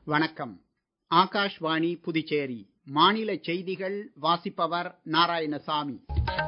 வணக்கம் ஆகாஷ்வாணி புதுச்சேரி மாநில செய்திகள் வாசிப்பவர் நாராயணசாமி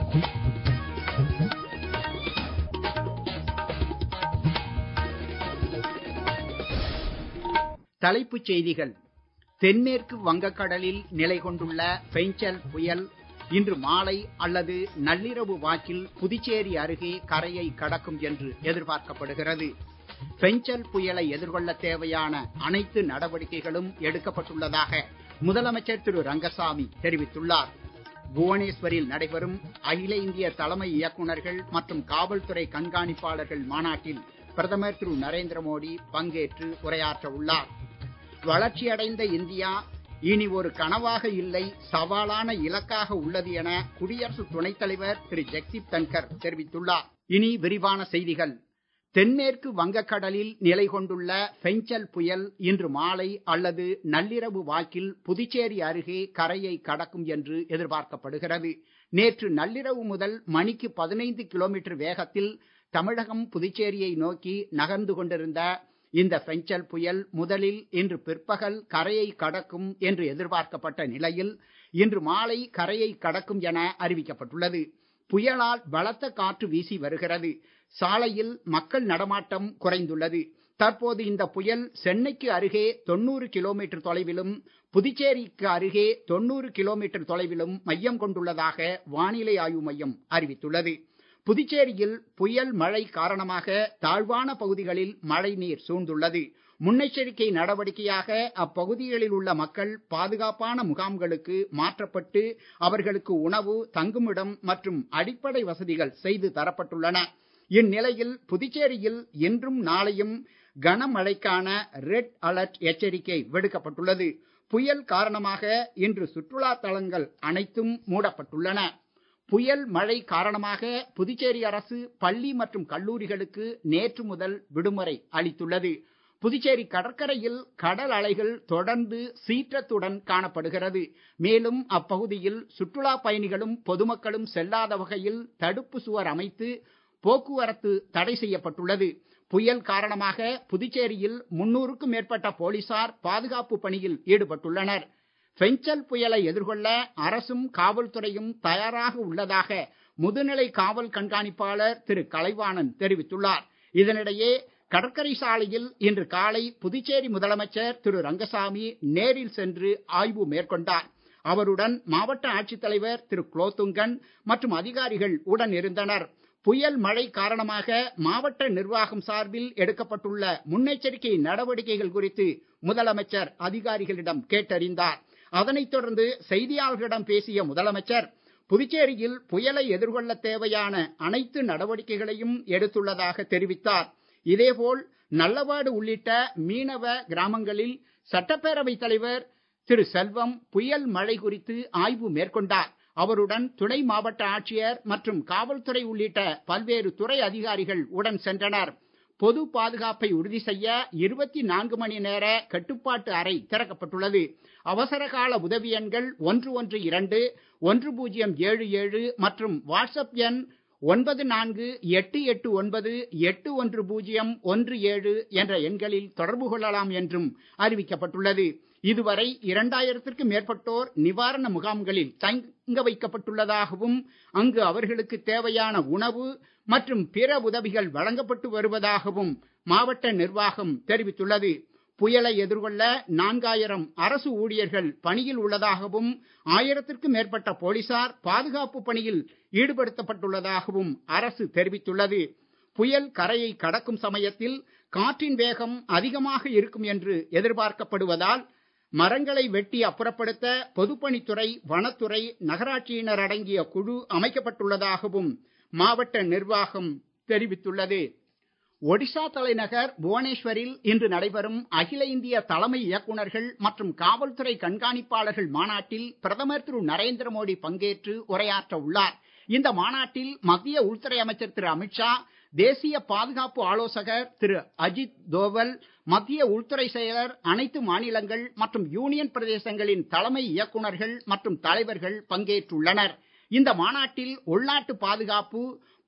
தலைப்புச் செய்திகள் தென்மேற்கு வங்கக்கடலில் நிலை கொண்டுள்ள பெஞ்சல் புயல் இன்று மாலை அல்லது நள்ளிரவு வாக்கில் புதுச்சேரி அருகே கரையை கடக்கும் என்று எதிர்பார்க்கப்படுகிறது பெஞ்சல் புயலை எதிர்கொள்ள தேவையான அனைத்து நடவடிக்கைகளும் எடுக்கப்பட்டுள்ளதாக முதலமைச்சர் திரு ரங்கசாமி தெரிவித்துள்ளார் புவனேஸ்வரில் நடைபெறும் அகில இந்திய தலைமை இயக்குநர்கள் மற்றும் காவல்துறை கண்காணிப்பாளர்கள் மாநாட்டில் பிரதமர் திரு நரேந்திர மோடி பங்கேற்று உரையாற்ற உள்ளார் வளர்ச்சியடைந்த இந்தியா இனி ஒரு கனவாக இல்லை சவாலான இலக்காக உள்ளது என குடியரசு துணைத் தலைவர் திரு ஜெக்தீப் தன்கர் தெரிவித்துள்ளார் இனி விரிவான செய்திகள் தென்மேற்கு வங்கக்கடலில் நிலை கொண்டுள்ள பெஞ்சல் புயல் இன்று மாலை அல்லது நள்ளிரவு வாக்கில் புதுச்சேரி அருகே கரையை கடக்கும் என்று எதிர்பார்க்கப்படுகிறது நேற்று நள்ளிரவு முதல் மணிக்கு பதினைந்து கிலோமீட்டர் வேகத்தில் தமிழகம் புதுச்சேரியை நோக்கி நகர்ந்து கொண்டிருந்த இந்த பெஞ்சல் புயல் முதலில் இன்று பிற்பகல் கரையை கடக்கும் என்று எதிர்பார்க்கப்பட்ட நிலையில் இன்று மாலை கரையை கடக்கும் என அறிவிக்கப்பட்டுள்ளது புயலால் பலத்த காற்று வீசி வருகிறது சாலையில் மக்கள் நடமாட்டம் குறைந்துள்ளது தற்போது இந்த புயல் சென்னைக்கு அருகே தொண்ணூறு கிலோமீட்டர் தொலைவிலும் புதுச்சேரிக்கு அருகே தொண்ணூறு கிலோமீட்டர் தொலைவிலும் மையம் கொண்டுள்ளதாக வானிலை ஆய்வு மையம் அறிவித்துள்ளது புதுச்சேரியில் புயல் மழை காரணமாக தாழ்வான பகுதிகளில் மழை நீர் சூழ்ந்துள்ளது முன்னெச்சரிக்கை நடவடிக்கையாக அப்பகுதிகளில் உள்ள மக்கள் பாதுகாப்பான முகாம்களுக்கு மாற்றப்பட்டு அவர்களுக்கு உணவு தங்குமிடம் மற்றும் அடிப்படை வசதிகள் செய்து தரப்பட்டுள்ளன இந்நிலையில் புதுச்சேரியில் இன்றும் நாளையும் கனமழைக்கான ரெட் அலர்ட் எச்சரிக்கை விடுக்கப்பட்டுள்ளது புயல் காரணமாக இன்று சுற்றுலா தலங்கள் அனைத்தும் மூடப்பட்டுள்ளன புயல் மழை காரணமாக புதுச்சேரி அரசு பள்ளி மற்றும் கல்லூரிகளுக்கு நேற்று முதல் விடுமுறை அளித்துள்ளது புதுச்சேரி கடற்கரையில் கடல் அலைகள் தொடர்ந்து சீற்றத்துடன் காணப்படுகிறது மேலும் அப்பகுதியில் சுற்றுலா பயணிகளும் பொதுமக்களும் செல்லாத வகையில் தடுப்பு சுவர் அமைத்து போக்குவரத்து தடை செய்யப்பட்டுள்ளது புயல் காரணமாக புதுச்சேரியில் முன்னூறுக்கும் மேற்பட்ட போலீசார் பாதுகாப்பு பணியில் ஈடுபட்டுள்ளனர் பெஞ்சல் புயலை எதிர்கொள்ள அரசும் காவல்துறையும் தயாராக உள்ளதாக முதுநிலை காவல் கண்காணிப்பாளர் திரு கலைவாணன் தெரிவித்துள்ளார் இதனிடையே கடற்கரை சாலையில் இன்று காலை புதுச்சேரி முதலமைச்சர் திரு ரங்கசாமி நேரில் சென்று ஆய்வு மேற்கொண்டார் அவருடன் மாவட்ட ஆட்சித்தலைவர் திரு குலோத்துங்கன் மற்றும் அதிகாரிகள் உடன் இருந்தனர் புயல் மழை காரணமாக மாவட்ட நிர்வாகம் சார்பில் எடுக்கப்பட்டுள்ள முன்னெச்சரிக்கை நடவடிக்கைகள் குறித்து முதலமைச்சர் அதிகாரிகளிடம் கேட்டறிந்தார் அதனைத் தொடர்ந்து செய்தியாளர்களிடம் பேசிய முதலமைச்சர் புதுச்சேரியில் புயலை எதிர்கொள்ள தேவையான அனைத்து நடவடிக்கைகளையும் எடுத்துள்ளதாக தெரிவித்தார் இதேபோல் நல்லவாடு உள்ளிட்ட மீனவ கிராமங்களில் சட்டப்பேரவைத் தலைவர் திரு செல்வம் புயல் மழை குறித்து ஆய்வு மேற்கொண்டார் அவருடன் துணை மாவட்ட ஆட்சியர் மற்றும் காவல்துறை உள்ளிட்ட பல்வேறு துறை அதிகாரிகள் உடன் சென்றனர் பொது பாதுகாப்பை உறுதி செய்ய இருபத்தி நான்கு மணி நேர கட்டுப்பாட்டு அறை திறக்கப்பட்டுள்ளது அவசர கால உதவி எண்கள் ஒன்று ஒன்று இரண்டு ஒன்று பூஜ்ஜியம் ஏழு ஏழு மற்றும் வாட்ஸ்அப் எண் ஒன்பது நான்கு எட்டு எட்டு ஒன்பது எட்டு ஒன்று பூஜ்ஜியம் ஒன்று ஏழு என்ற எண்களில் தொடர்பு கொள்ளலாம் என்றும் அறிவிக்கப்பட்டுள்ளது இதுவரை இரண்டாயிரத்திற்கும் மேற்பட்டோர் நிவாரண முகாம்களில் தங்க வைக்கப்பட்டுள்ளதாகவும் அங்கு அவர்களுக்கு தேவையான உணவு மற்றும் பிற உதவிகள் வழங்கப்பட்டு வருவதாகவும் மாவட்ட நிர்வாகம் தெரிவித்துள்ளது புயலை எதிர்கொள்ள நான்காயிரம் அரசு ஊழியர்கள் பணியில் உள்ளதாகவும் ஆயிரத்திற்கும் மேற்பட்ட போலீசார் பாதுகாப்பு பணியில் ஈடுபடுத்தப்பட்டுள்ளதாகவும் அரசு தெரிவித்துள்ளது புயல் கரையை கடக்கும் சமயத்தில் காற்றின் வேகம் அதிகமாக இருக்கும் என்று எதிர்பார்க்கப்படுவதால் மரங்களை வெட்டி அப்புறப்படுத்த பொதுப்பணித்துறை வனத்துறை நகராட்சியினர் அடங்கிய குழு அமைக்கப்பட்டுள்ளதாகவும் மாவட்ட நிர்வாகம் தெரிவித்துள்ளது ஒடிசா தலைநகர் புவனேஸ்வரில் இன்று நடைபெறும் அகில இந்திய தலைமை இயக்குநர்கள் மற்றும் காவல்துறை கண்காணிப்பாளர்கள் மாநாட்டில் பிரதமர் திரு நரேந்திர மோடி பங்கேற்று உரையாற்ற உள்ளார் இந்த மாநாட்டில் மத்திய உள்துறை அமைச்சர் திரு அமித்ஷா தேசிய பாதுகாப்பு ஆலோசகர் திரு அஜித் தோவல் மத்திய உள்துறை செயலர் அனைத்து மாநிலங்கள் மற்றும் யூனியன் பிரதேசங்களின் தலைமை இயக்குநர்கள் மற்றும் தலைவர்கள் பங்கேற்றுள்ளனர் இந்த மாநாட்டில் உள்நாட்டு பாதுகாப்பு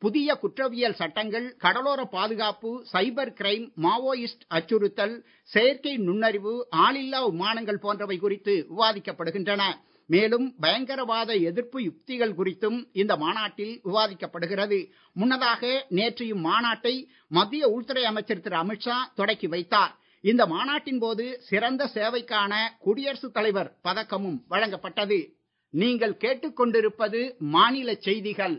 புதிய குற்றவியல் சட்டங்கள் கடலோர பாதுகாப்பு சைபர் கிரைம் மாவோயிஸ்ட் அச்சுறுத்தல் செயற்கை நுண்ணறிவு ஆளில்லா விமானங்கள் போன்றவை குறித்து விவாதிக்கப்படுகின்றன மேலும் பயங்கரவாத எதிர்ப்பு யுக்திகள் குறித்தும் இந்த மாநாட்டில் விவாதிக்கப்படுகிறது முன்னதாக நேற்று இம்மாநாட்டை மத்திய உள்துறை அமைச்சர் திரு அமித்ஷா தொடக்கி வைத்தார் இந்த மாநாட்டின் போது சிறந்த சேவைக்கான குடியரசுத் தலைவர் பதக்கமும் வழங்கப்பட்டது நீங்கள் கேட்டுக்கொண்டிருப்பது மாநில செய்திகள்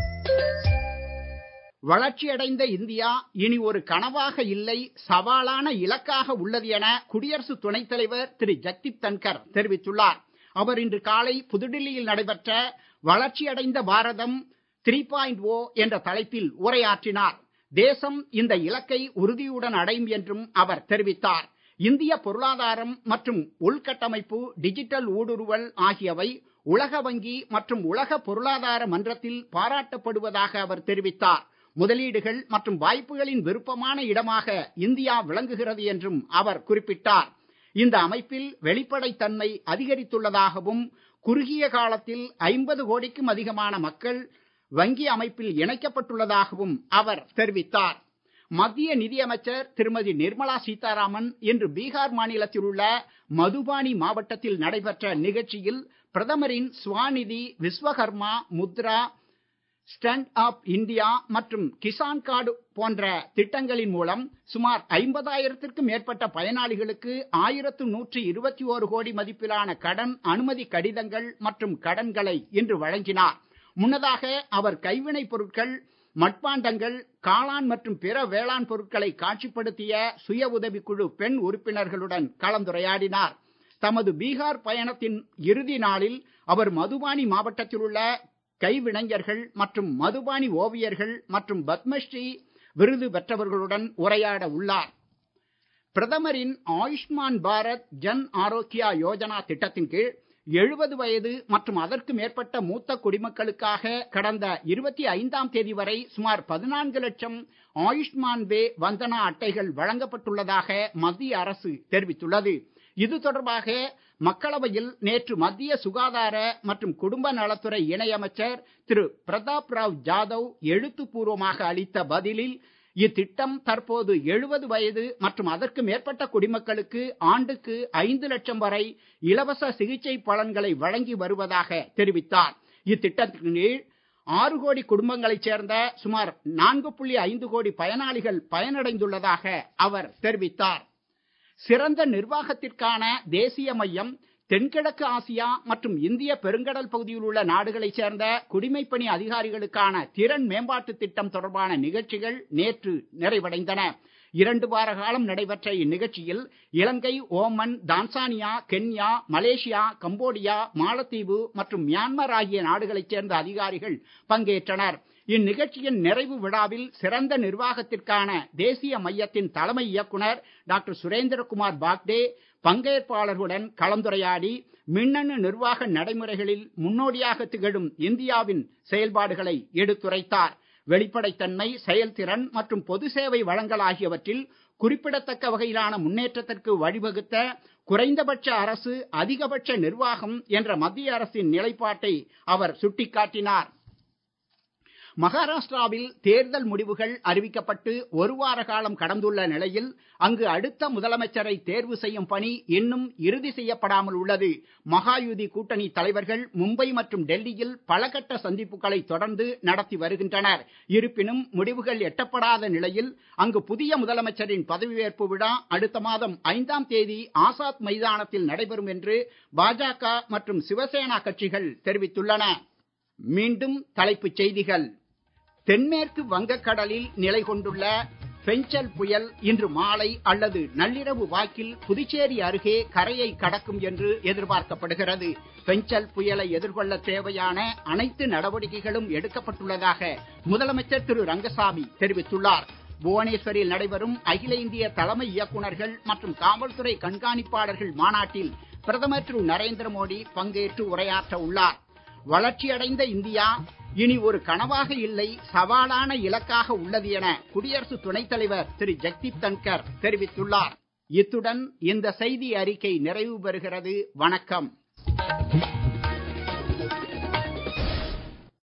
வளர்ச்சியடைந்த இந்தியா இனி ஒரு கனவாக இல்லை சவாலான இலக்காக உள்ளது என குடியரசு துணைத் தலைவர் திரு ஜக்தீப் தன்கர் தெரிவித்துள்ளார் அவர் இன்று காலை புதுடில்லியில் நடைபெற்ற வளர்ச்சியடைந்த பாரதம் த்ரீ பாயிண்ட் ஓ என்ற தலைப்பில் உரையாற்றினார் தேசம் இந்த இலக்கை உறுதியுடன் அடையும் என்றும் அவர் தெரிவித்தார் இந்திய பொருளாதாரம் மற்றும் உள்கட்டமைப்பு டிஜிட்டல் ஊடுருவல் ஆகியவை உலக வங்கி மற்றும் உலக பொருளாதார மன்றத்தில் பாராட்டப்படுவதாக அவர் தெரிவித்தார் முதலீடுகள் மற்றும் வாய்ப்புகளின் விருப்பமான இடமாக இந்தியா விளங்குகிறது என்றும் அவர் குறிப்பிட்டார் இந்த அமைப்பில் வெளிப்படைத்தன்மை அதிகரித்துள்ளதாகவும் குறுகிய காலத்தில் ஐம்பது கோடிக்கும் அதிகமான மக்கள் வங்கி அமைப்பில் இணைக்கப்பட்டுள்ளதாகவும் அவர் தெரிவித்தார் மத்திய நிதியமைச்சர் திருமதி நிர்மலா சீதாராமன் இன்று பீகார் மாநிலத்தில் உள்ள மதுபானி மாவட்டத்தில் நடைபெற்ற நிகழ்ச்சியில் பிரதமரின் Svanidhi Vishwakarma Mudra stand up India மற்றும் கிசான் கார்டு போன்ற திட்டங்களின் மூலம் சுமார் ஐம்பதாயிரத்திற்கும் மேற்பட்ட பயனாளிகளுக்கு ஆயிரத்து நூற்றி இருபத்தி ஓரு கோடி மதிப்பிலான கடன் அனுமதி கடிதங்கள் மற்றும் கடன்களை இன்று வழங்கினார் முன்னதாக அவர் கைவினைப் பொருட்கள் மட்பாண்டங்கள் காளான் மற்றும் பிற வேளாண் பொருட்களை காட்சிப்படுத்திய சுய உதவிக்குழு பெண் உறுப்பினர்களுடன் கலந்துரையாடினார் தமது பீகார் பயணத்தின் இறுதி நாளில் அவர் மதுபானி மாவட்டத்தில் உள்ள கைவினைஞர்கள் மற்றும் மதுபானி ஓவியர்கள் மற்றும் பத்மஸ்ரீ விருது பெற்றவர்களுடன் உரையாட உள்ளார் பிரதமரின் ஆயுஷ்மான் பாரத் ஜன் ஆரோக்கியா யோஜனா திட்டத்தின் கீழ் எழுபது வயது மற்றும் அதற்கு மேற்பட்ட மூத்த குடிமக்களுக்காக கடந்த இருபத்தி ஐந்தாம் தேதி வரை சுமார் பதினான்கு லட்சம் ஆயுஷ்மான் வே வந்தனா அட்டைகள் வழங்கப்பட்டுள்ளதாக மத்திய அரசு தெரிவித்துள்ளது இது தொடர்பாக மக்களவையில் நேற்று மத்திய சுகாதார மற்றும் குடும்ப நலத்துறை இணையமைச்சர் திரு பிரதாப் ராவ் ஜாதவ் எழுத்துப்பூர்வமாக அளித்த பதிலில் இத்திட்டம் தற்போது எழுபது வயது மற்றும் அதற்கு மேற்பட்ட குடிமக்களுக்கு ஆண்டுக்கு ஐந்து லட்சம் வரை இலவச சிகிச்சை பலன்களை வழங்கி வருவதாக தெரிவித்தார் இத்திட்டத்தின் கீழ் ஆறு கோடி குடும்பங்களைச் சேர்ந்த சுமார் நான்கு புள்ளி ஐந்து கோடி பயனாளிகள் பயனடைந்துள்ளதாக அவர் தெரிவித்தார் சிறந்த நிர்வாகத்திற்கான தேசிய மையம் தென்கிழக்கு ஆசியா மற்றும் இந்திய பெருங்கடல் பகுதியில் உள்ள நாடுகளைச் சேர்ந்த குடிமைப்பணி அதிகாரிகளுக்கான திறன் மேம்பாட்டு திட்டம் தொடர்பான நிகழ்ச்சிகள் நேற்று நிறைவடைந்தன இரண்டு வார காலம் நடைபெற்ற இந்நிகழ்ச்சியில் Ilangai Oman Tanzania Kenya Malaysia Cambodia Maalatheevu மற்றும் மியான்மர் ஆகிய நாடுகளைச் சேர்ந்த அதிகாரிகள் பங்கேற்றனர் இந்நிகழ்ச்சியின் நிறைவு விழாவில் சிறந்த நிர்வாகத்திற்கான தேசிய மையத்தின் தலைமை இயக்குனர் டாக்டர் சுரேந்திரகுமார் பாக்டே பங்கேற்பாளர்களுடன் கலந்துரையாடி மின்னணு நிர்வாக நடைமுறைகளில் முன்னோடியாக திகழும் இந்தியாவின் செயல்பாடுகளை எடுத்துரைத்தார் வெளிப்படைத்தன்மை செயல்திறன் மற்றும் பொது சேவை வழங்கல் ஆகியவற்றில் குறிப்பிடத்தக்க வகையிலான முன்னேற்றத்திற்கு வழிவகுத்த குறைந்தபட்ச அரசு அதிகபட்ச நிர்வாகம் என்ற மத்திய அரசின் நிலைப்பாட்டை அவர் சுட்டிக்காட்டினார் மகாராஷ்டிராவில் தேர்தல் முடிவுகள் அறிவிக்கப்பட்டு ஒரு வார காலம் கடந்துள்ள நிலையில் அங்கு அடுத்த முதலமைச்சரை தேர்வு செய்யும் பணி இன்னும் இறுதி செய்யப்படாமல் உள்ளது மகாயுதி கூட்டணி தலைவர்கள் மும்பை மற்றும் டெல்லியில் பல கட்ட சந்திப்புகளை தொடர்ந்து நடத்தி வருகின்றனர் இருப்பினும் முடிவுகள் எட்டப்படாத நிலையில் அங்கு புதிய முதலமைச்சரின் பதவியேற்பு விழா அடுத்த மாதம் ஐந்தாம் தேதி ஆசாத் மைதானத்தில் நடைபெறும் என்று பாஜக மற்றும் சிவசேனா கட்சிகள் தெரிவித்துள்ளன மீண்டும் தலைப்புச் செய்திகள் தென்மேற்கு வங்கக்கடலில் நிலை கொண்டுள்ள பெஞ்சல் புயல் இன்று மாலை அல்லது நள்ளிரவு வாக்கில் புதுச்சேரி அருகே கரையை கடக்கும் என்று எதிர்பார்க்கப்படுகிறது பெஞ்சல் புயலை எதிர்கொள்ள தேவையான அனைத்து நடவடிக்கைகளும் எடுக்கப்பட்டுள்ளதாக முதலமைச்சர் திரு ரங்கசாமி தெரிவித்துள்ளார் புவனேஸ்வரில் நடைபெறும் அகில இந்திய தலைமை இயக்குநர்கள் மற்றும் காவல்துறை கண்காணிப்பாளர்கள் மாநாட்டில் பிரதமர் திரு நரேந்திர மோடி பங்கேற்று உரையாற்ற உள்ளார் வளர்ச்சியடைந்த இந்தியா இனி ஒரு கனவாக இல்லை சவாலான இலக்காக உள்ளது என குடியரசு துணைத் தலைவர் திரு ஜெக்தீப் தன்கர் தெரிவித்துள்ளார் இத்துடன் இந்த செய்தி அறிக்கை நிறைவு பெறுகிறது வணக்கம்